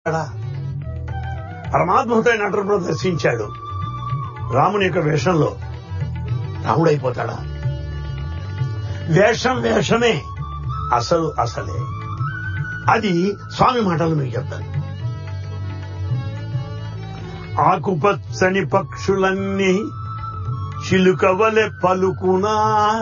పరమాద్భుతమైన నటన దర్శించాడు రాముని యొక్క వేషంలో రాముడైపోతాడా వేషం వేషమే అసలు అసలే అది స్వామి మాటలు మీకు చెప్తాను ఆకుపచ్చని పక్షులన్నీ చిలుకవలె పలుకునా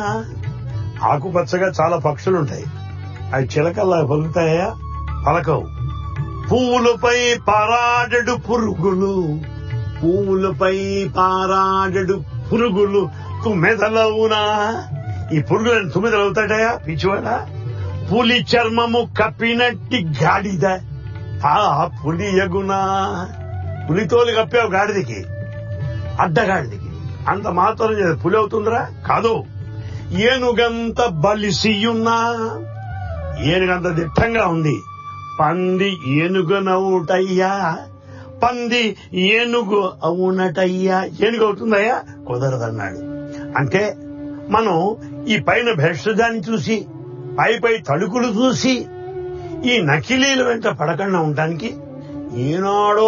ఆకుపచ్చగా చాలా పక్షులుంటాయి అవి చిలకల్లా పలుకుతాయా పలకవు పువ్వులపై పారాడడు పురుగులు పువ్వులపై పారాడడు పురుగులు తుమ్మెదలవునా ఈ పురుగులను తుమ్మెదలవుతాడయా పిచ్చివాడా పులి చర్మము కప్పినట్టి గాడిద ఆ పులి ఎగునా పులితోలు కప్పావు గాడిదకి అడ్డగాడిదకి అంత మాత్రం చేసి పులి అవుతుందిరా కాదు ఏనుగంత బలిసియున్నా ఏనుగంత దిట్టంగా ఉంది పంది ఏనుగునవుటయ్యా పంది ఏనుగు అవునటయ్యా ఏనుగు అవుతుందయ్యా కుదరదన్నాడు అంటే మనం ఈ పైన భేషజాన్ని చూసి పై పై తడుకులు చూసి ఈ నకిలీల వెంట పడకుండా ఉండటానికి ఈనాడో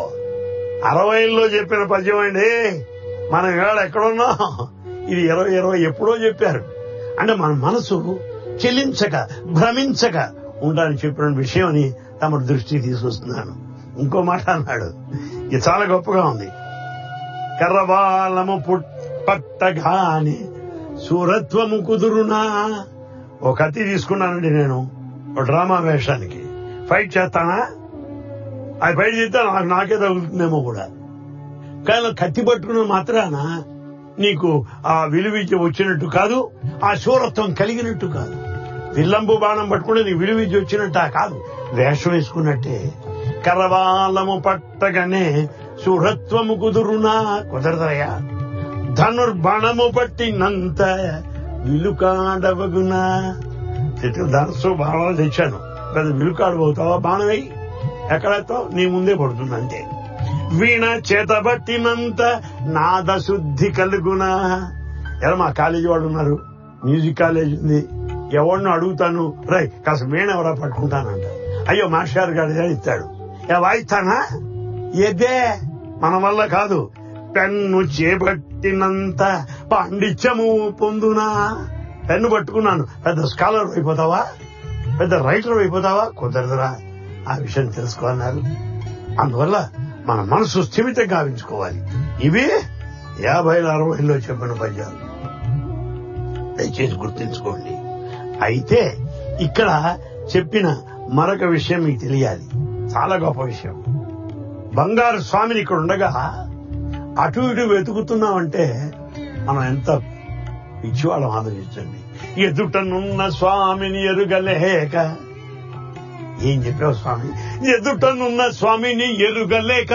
అరవైలో చెప్పిన పద్యం అండి మనం ఇవాళ ఎక్కడున్నా ఇది ఇరవై ఇరవై ఎప్పుడో చెప్పారు అంటే మన మనసు చెలించక భ్రమించక ఉండాలని చెప్పిన విషయం అని తమ దృష్టికి తీసుకొస్తున్నాను ఇంకో మాట అన్నాడు ఇది చాలా గొప్పగా ఉంది కర్రవాలము పట్టగాని సూరత్వము కుదురునా ఒక కత్తి తీసుకున్నానండి నేను ఒక డ్రామా వేషానికి ఫైట్ చేస్తానా అది ఫైట్ చేస్తే నాకు నాకే తగులుతుందేమో కూడా కానీ కత్తి పట్టుకున్న మాత్రాన నీకు ఆ విలువిద్య వచ్చినట్టు కాదు ఆ శూరత్వం కలిగినట్టు కాదు విల్లంబు బాణం పట్టుకుంటే నీకు విలువిద్య వచ్చినట్టు కాదు వేషం వేసుకున్నట్టే కరవాలము పట్టగానే శూరత్వము కుదురునా కుదరదయా ధనుర్బాణము పట్టినంత విలుకాడవగునా ధనస్సు బాణాలు తెచ్చాను పెద్ద విలుకాడు పోతావా బాణం వేయి ఎక్కడైతే నీ ముందే పడుతుంది అంతే వీణ చేతబట్టినంత నాద శుద్ధి కలుగునా ఎలా మా కాలేజీ వాళ్ళు ఉన్నారు మ్యూజిక్ కాలేజ్ ఉంది ఎవరినో అడుగుతాను రై కాస్త వీణ ఎవరా పట్టుకుంటానంట అయ్యో మాస్టర్ గారు ఇస్తాడు ఏ వాయిస్తానా ఏదే మన వల్ల కాదు పెన్ను చేపట్టినంత పాండిత్యము పొందునా పెన్ను పట్టుకున్నాను పెద్ద స్కాలర్ అయిపోతావా పెద్ద రైటర్ అయిపోతావా కుదరదురా ఆ విషయం తెలుసుకోవాలన్నారు అందువల్ల మన మనసు స్థిమితం గావించుకోవాలి ఇవి యాభైలో అరవైలో చెప్పిన పద్యాలు దయచేసి గుర్తుంచుకోండి అయితే ఇక్కడ చెప్పిన మరొక విషయం మీకు తెలియాలి చాలా గొప్ప విషయం బంగారు స్వామిని ఇక్కడ ఉండగా అటు ఇటు వెతుకుతున్నామంటే మనం ఎంత పిచ్చివాళ్ళం ఆలోచించండి ఎదుటనున్న స్వామిని ఎరుగలేక ఏం చెప్పావు స్వామి ఎదుటనున్న స్వామిని ఎరుగలేక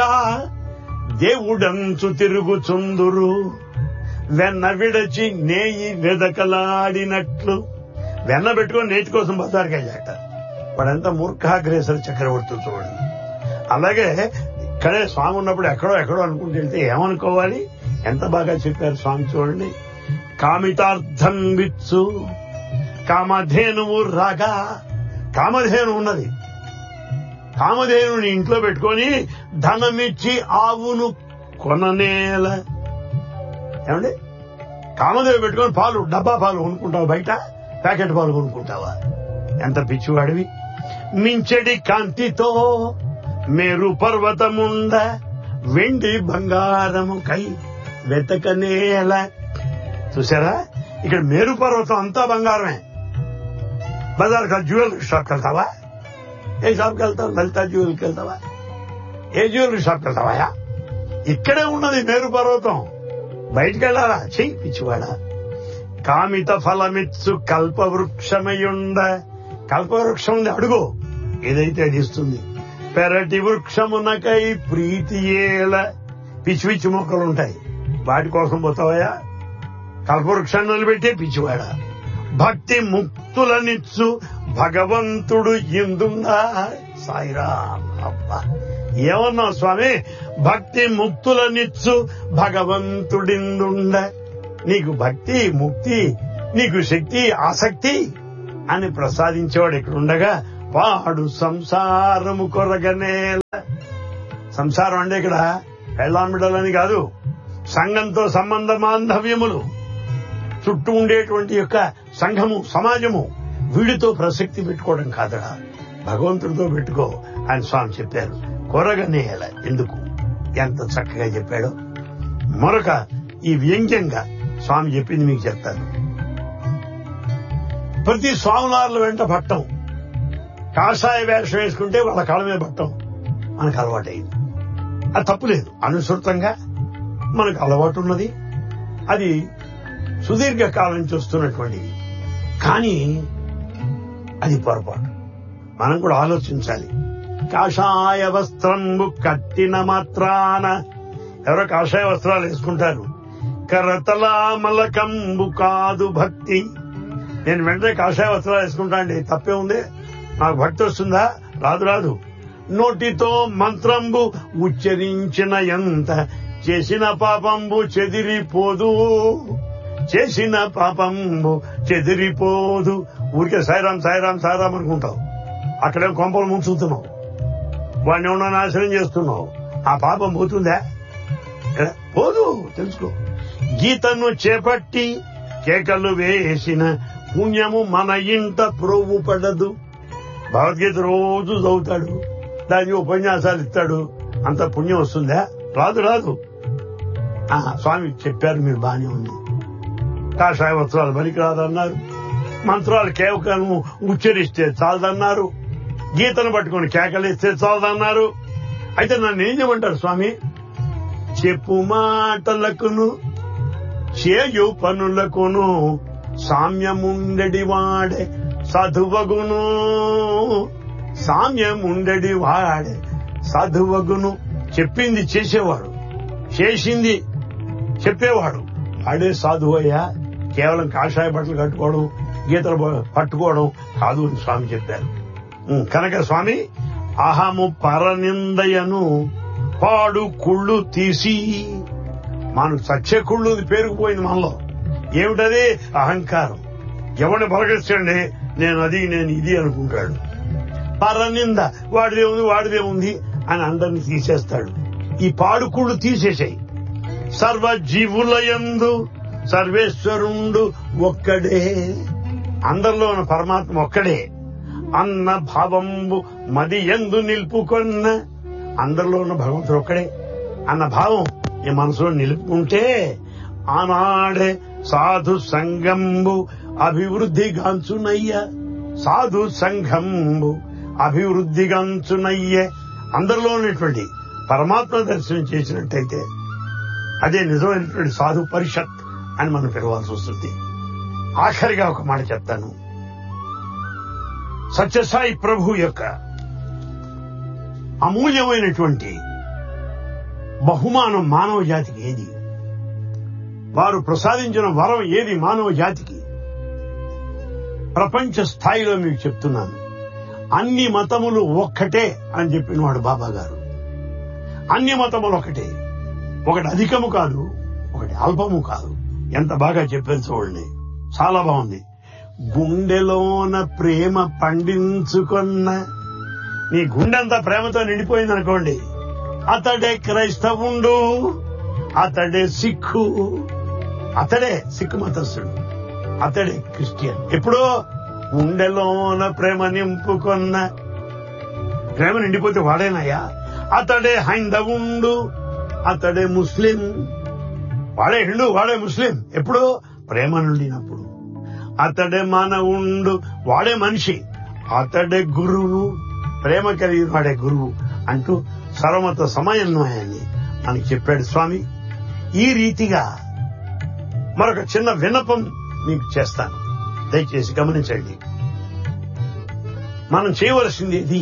దేవుడంచు తిరుగుచుందురు వెన్న విడచి నేయి వెదకలాడినట్లు వెన్న పెట్టుకొని నేటి కోసం బజార్కి వెళ్ళాట వాడంతా మూర్ఖాగ్రేసర చక్రవర్తి చూడండి అలాగే ఇక్కడే స్వామి ఉన్నప్పుడు ఎక్కడో ఎక్కడో అనుకుంటూ వెళ్తే ఏమనుకోవాలి ఎంత బాగా చెప్పారు స్వామి చూడండి కామితార్థం విత్సు కామధేనువు రాగా కామధేను ఉన్నది కామధేనుని ఇంట్లో పెట్టుకొని ధనమిచ్చి ఆవును కొననేల ఏమండి కామదేవి పెట్టుకొని పాలు డబ్బా పాలు కొనుక్కుంటావు బయట ప్యాకెట్ పాలు కొనుక్కుంటావా ఎంత పిచ్చివాడివి మించెడి కాంతితో మేరు పర్వతముండ వెండి బంగారము కై వెతకనేల చూసారా ఇక్కడ మేరు పర్వతం అంతా బంగారమే బజార్ జ్యువెలరీ షాప్కి వెళ్తావా ఏ షాప్కి వెళ్తావు లలిత జ్యువెలరీకి వెళ్తావా ఏ జ్యువెలరీ షాప్కి వెళ్తావా ఇక్కడే ఉన్నది మేరు పర్వతం బయటికి వెళ్ళాలా చెయ్యి పిచ్చివాడా కామిత ఫలమిత్సు కల్పవృక్షమయుండ కల్పవృక్షం ఉంది అడుగు ఏదైతే అది ఇస్తుంది పెరటి వృక్షమునకై ప్రీతి ఏల పిచ్చి పిచ్చి మొక్కలు ఉంటాయి వాటి కోసం పోతావయా కల్పవృక్షాన్ని నిలబెట్టే పిచ్చివాడా భక్తి ముక్తులనిచ్చు భగవంతుడు ఎందుందా సాయిరా అబ్బా ఏమన్నావు స్వామి భక్తి ముక్తులనిచ్చు భగవంతుడిందుండ నీకు భక్తి ముక్తి నీకు శక్తి ఆసక్తి అని ప్రసాదించేవాడు ఇక్కడ ఉండగా వాడు సంసారము కొరగనే సంసారం అంటే ఇక్కడ పెళ్ళామిడలని కాదు సంఘంతో సంబంధ బాంధవ్యములు చుట్టూ ఉండేటువంటి యొక్క సంఘము సమాజము వీడితో ప్రసక్తి పెట్టుకోవడం కాదరా భగవంతుడితో పెట్టుకో అని స్వామి చెప్పారు కొరగనేయాల ఎందుకు ఎంత చక్కగా చెప్పాడో మరొక ఈ వ్యంగ్యంగా స్వామి చెప్పింది మీకు చెప్తాను ప్రతి స్వామివార్ల వెంట పట్టం కాషాయ వేషం వేసుకుంటే వాళ్ళ కాళ్ళ మీద పట్టం మనకు అలవాటైంది అది తప్పులేదు అనుసృతంగా మనకు అలవాటు ఉన్నది అది సుదీర్ఘ కాలం నుంచి వస్తున్నటువంటిది కానీ అది పొరపాటు మనం కూడా ఆలోచించాలి కాషాయ వస్త్రంబు కట్టిన మాత్రాన ఎవరో కాషాయ వస్త్రాలు వేసుకుంటారు కరతలామలకంబు కాదు భక్తి నేను వెంటనే కాషాయ వస్త్రాలు వేసుకుంటా అండి తప్పే ఉంది నాకు భక్తి వస్తుందా రాదు రాదు నోటితో మంత్రంబు ఉచ్చరించిన ఎంత చేసిన పాపంబు చెదిరిపోదు చేసిన పాపంబు చెదిరిపోదు ఊరికే సాయిరాం సాయిరాం సాయిరాం అనుకుంటావు అక్కడే కొంపలు ముంచుతున్నావు వాడిని ఏమన్నా నాశనం చేస్తున్నావు ఆ పాపం పోతుందా ఏ? పోదు తెలుసుకో గీతను చేపట్టి కేకలు వేసిన పుణ్యము మన ఇంట ప్రోవు పడదు భగవద్గీత రోజు చదువుతాడు దానికి ఉపన్యాసాలు ఇస్తాడు అంత పుణ్యం వస్తుందా రాదు రాదు ఆ, స్వామి చెప్పారు మీరు బానే ఉంది కాషాయ వస్త్రాలు పనికి రాదన్నారు మంత్రాలు కేవలం ఉచ్చరిస్తే చాలదన్నారు గీతను పట్టుకొని కేకలిస్తే చాలదన్నారు అయితే నన్ను ఏం చేయమంటారు స్వామి చెప్పు మాటలకును చేయు పనులకును సామ్యముండెడి వాడే సాధువగును సామ్యముండెడి వాడే సాధువగును చెప్పింది చేసేవాడు చేసింది చెప్పేవాడు వాడే సాధువయ్యా కేవలం కాషాయ బట్టలు కట్టుకోవడం గీతలు ప- పట్టుకోవడం కాదు అని స్వామి చెప్పారు ఉం, కనుక స్వామి అహము పరనిందయను పాడు కుళ్ళు తీసి మనకు సత్య కుళ్ళు పేరుకుపోయింది మనలో ఏమిటది అహంకారం ఎవరిని పలకరించండి నేను అది నేను ఇది అనుకుంటాడు పరనింద వాడిదే ఉంది వాడిదే ఉంది అని అందరిని తీసేస్తాడు ఈ పాడుకుళ్ళు తీసేసాయి సర్వ జీవులయందు సర్వేశ్వరుండు ఒక్కడే అందరిలో ఉన్న పరమాత్మ ఒక్కడే అన్న భావంబు మది ఎందు నిలుపుకొన్న అందరిలో ఉన్న భగవంతుడు ఒక్కడే అన్న భావం ఈ మనసులో నిలుపుకుంటే ఆనాడే సాధు సంగంబు అభివృద్ధి గాంచునయ్య సాధు సంఘంబు అభివృద్ధి గాంచునయ్యే అందరిలో ఉన్నటువంటి పరమాత్మ దర్శనం చేసినట్టయితే అదే నిజమైనటువంటి సాధు పరిషత్ అని మనం పిలవాల్సి వస్తుంది ఆఖరిగా ఒక మాట చెప్తాను సత్యసాయి ప్రభు యొక్క అమూల్యమైనటువంటి బహుమానం మానవ జాతికి ఏది వారు ప్రసాదించిన వరం ఏది మానవ జాతికి ప్రపంచ స్థాయిలో మీకు చెప్తున్నాను అన్ని మతములు ఒక్కటే అని చెప్పినవాడు బాబా గారు అన్ని మతములు ఒకటే ఒకటి అధికము కాదు ఒకటి అల్పము కాదు ఎంత బాగా చెప్పారు చూడండి చాలా బాగుంది గుండెలోన ప్రేమ పండించుకున్న నీ గుండెంతా ప్రేమతో నిండిపోయింది అనుకోండి అతడే క్రైస్తవుండు అతడే సిక్కు అతడే సిక్కు మతస్థుడు అతడే క్రిస్టియన్ ఎప్పుడో గుండెలోన ప్రేమ నింపుకొన్న ప్రేమ నిండిపోతే వాడేనయ్యా అతడే హైందవుండు అతడే ముస్లిం వాడే హిందూ వాడే ముస్లిం ఎప్పుడు ప్రేమ నుండినప్పుడు అతడే మానవుండు వాడే మనిషి అతడే గురువు ప్రేమ కలిగిన వాడే గురువు అంటూ సర్వమత సమన్వయాన్ని మనకి చెప్పాడు స్వామి ఈ రీతిగా మరొక చిన్న విన్నపం మీకు చేస్తాను దయచేసి గమనించండి మనం చేయవలసింది ఇది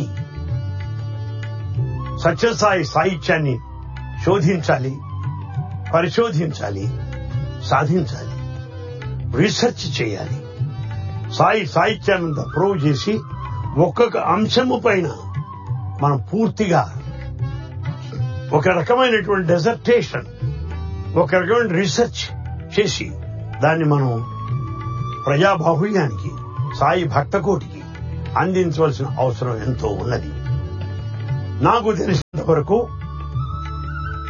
సత్యసాయి సాహిత్యాన్ని శోధించాలి పరిశోధించాలి సాధించాలి రీసెర్చ్ చేయాలి సాయి సాహిత్యాన్ని ప్రూవ్ చేసి ఒక్కొక్క అంశము పైన మనం పూర్తిగా ఒక రకమైనటువంటి డెజర్టేషన్ ఒక రకమైన రీసెర్చ్ చేసి దాన్ని మనం ప్రజాబాహుళ్యానికి సాయి భక్తకోటికి అందించవలసిన అవసరం ఎంతో ఉన్నది నాకు తెలిసినంత వరకు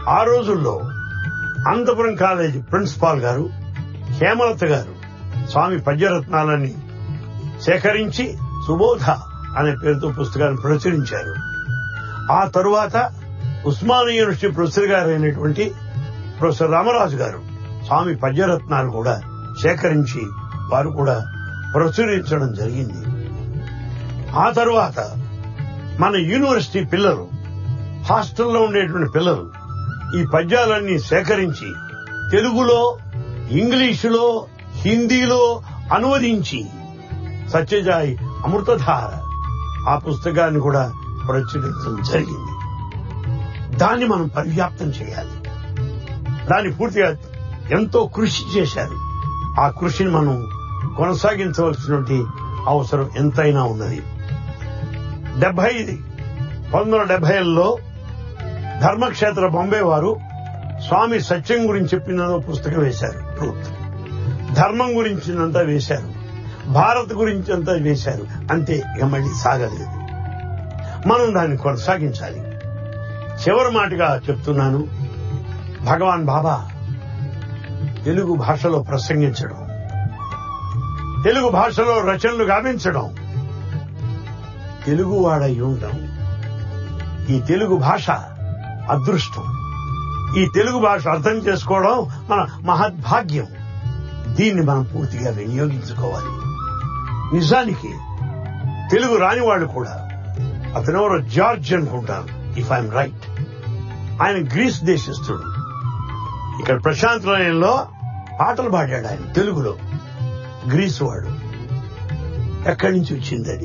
ఆ రోజుల్లో అనంతపురం కాలేజీ ప్రిన్సిపాల్ గారు హేమలత గారు స్వామి పద్యరత్నాలని సేకరించి సుబోధ అనే పేరుతో పుస్తకాన్ని ప్రచురించారు ఆ తరువాత ఉస్మానియా యూనివర్సిటీ ప్రొఫెసర్ గారు అయినటువంటి ప్రొఫెసర్ రామరాజు గారు స్వామి పద్యరత్నాలు కూడా సేకరించి వారు కూడా ప్రచురించడం జరిగింది ఆ తరువాత మన యూనివర్సిటీ పిల్లలు హాస్టల్లో ఉండేటువంటి పిల్లలు ఈ పద్యాలన్నీ సేకరించి తెలుగులో ఇంగ్లీషులో హిందీలో అనువదించి సత్యజాయి అమృతధార ఆ పుస్తకాన్ని కూడా ప్రచురించడం జరిగింది దాన్ని మనం పర్యాప్తం చేయాలి దాన్ని పూర్తిగా ఎంతో కృషి చేశారు ఆ కృషిని మనం కొనసాగించవలసినటువంటి అవసరం ఎంతైనా ఉన్నది డెబ్బై పంతొమ్మిది వందల డెబ్బైలో ధర్మక్షేత్ర బొంబే వారు స్వామి సత్యం గురించి చెప్పిన పుస్తకం వేశారు ట్రూత్ ధర్మం గురించినంతా వేశారు భారత్ గురించి అంతా వేశారు అంతే ఇక మళ్ళీ సాగలేదు మనం దాన్ని కొనసాగించాలి చివరి మాటగా చెప్తున్నాను భగవాన్ బాబా తెలుగు భాషలో ప్రసంగించడం తెలుగు భాషలో రచనలు గావించడం తెలుగు వాడై ఉండడం ఈ తెలుగు భాష అదృష్టం ఈ తెలుగు భాష అర్థం చేసుకోవడం మన మహద్భాగ్యం దీన్ని మనం పూర్తిగా వినియోగించుకోవాలి నిజానికి తెలుగు రాని వాళ్ళు కూడా అతనెవరో జార్జ్ అనుకుంటాను ఇఫ్ ఐఎమ్ రైట్ ఆయన గ్రీస్ దేశస్థుడు ఇక్కడ ప్రశాంత్ నిలయంలో పాటలు పాడాడు ఆయన తెలుగులో గ్రీస్ వాడు ఎక్కడి నుంచి వచ్చింది అది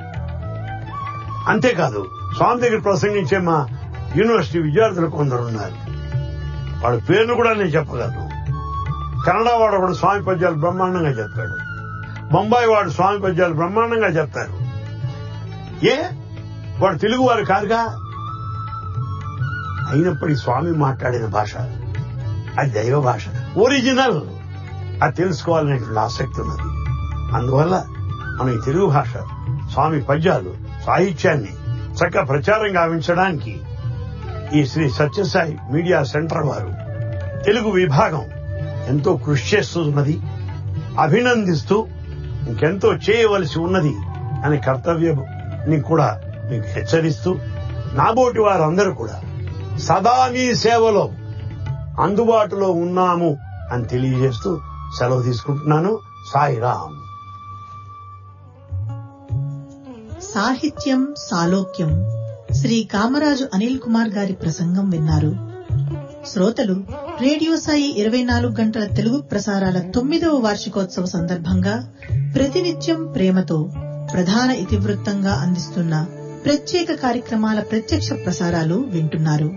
అంతేకాదు స్వామి దగ్గర ప్రసంగించే మా యూనివర్సిటీ విద్యార్థులు కొందరు ఉన్నారు వాళ్ళ పేర్లు కూడా నేను చెప్పగలను కన్నడ వాడు ఒకడు స్వామి పద్యాలు బ్రహ్మాండంగా చెప్పాడు బొంబాయి వాడు స్వామి పద్యాలు బ్రహ్మాండంగా చెప్తారు ఏ వాడు తెలుగు వారు కాదుగా అయినప్పటికీ స్వామి మాట్లాడిన భాష అది దైవ భాష ఒరిజినల్ అది తెలుసుకోవాలనేటువంటి ఆసక్తి ఉన్నది అందువల్ల మన ఈ తెలుగు భాష స్వామి పద్యాలు సాహిత్యాన్ని చక్కగా ప్రచారం గావించడానికి ఈ శ్రీ సత్యసాయి మీడియా సెంటర్ వారు తెలుగు విభాగం ఎంతో కృషి చేస్తున్నది అభినందిస్తూ ఇంకెంతో చేయవలసి ఉన్నది అనే కర్తవ్యాన్ని కూడా మీకు హెచ్చరిస్తూ నాబోటి వారందరూ కూడా సదా మీ సేవలో అందుబాటులో ఉన్నాము అని తెలియజేస్తూ సెలవు తీసుకుంటున్నాను సాయిరాం సాహిత్యం సాలోక్యం శ్రీ కామరాజు అనిల్ కుమార్ గారి ప్రసంగం విన్నారు శ్రోతలు రేడియో సాయి ఇరవై నాలుగు గంటల తెలుగు ప్రసారాల తొమ్మిదవ వార్షికోత్సవ సందర్భంగా ప్రతినిత్యం ప్రేమతో ప్రధాన ఇతివృత్తంగా అందిస్తున్న ప్రత్యేక కార్యక్రమాల ప్రత్యక్ష ప్రసారాలు వింటున్నారు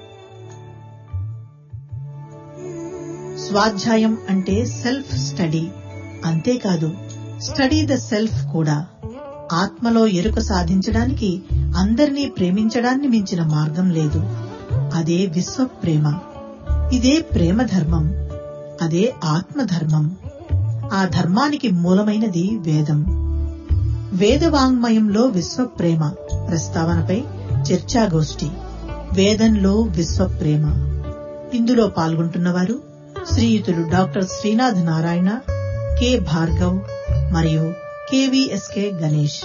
స్వాధ్యాయం అంటే సెల్ఫ్ స్టడీ అంతేకాదు స్టడీ ద సెల్ఫ్ కూడా ఆత్మలో ఎరుక సాధించడానికి అందరినీ ప్రేమించడాన్ని మించిన మార్గం లేదు అదే విశ్వ ప్రేమ ఇదే ప్రేమ ధర్మం అదే ఆత్మ ధర్మం ఆ ధర్మానికి మూలమైనది వేదం వేదవాంగ్మయంలో విశ్వ ప్రేమ ప్రస్తావనపై చర్చాగోష్ఠి వేదంలో విశ్వ ప్రేమ ఇందులో పాల్గొంటున్నవారు శ్రీయుతులు డాక్టర్ శ్రీనాథ్ నారాయణ కె భార్గవ్ మరియు కెవిఎస్కే గణేష్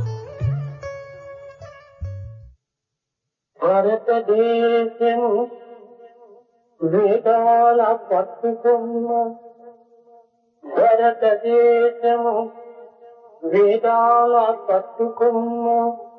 భారతదేశం వేదాల పట్టుకున్న భారతదేశము వేదాల పట్టుకున్న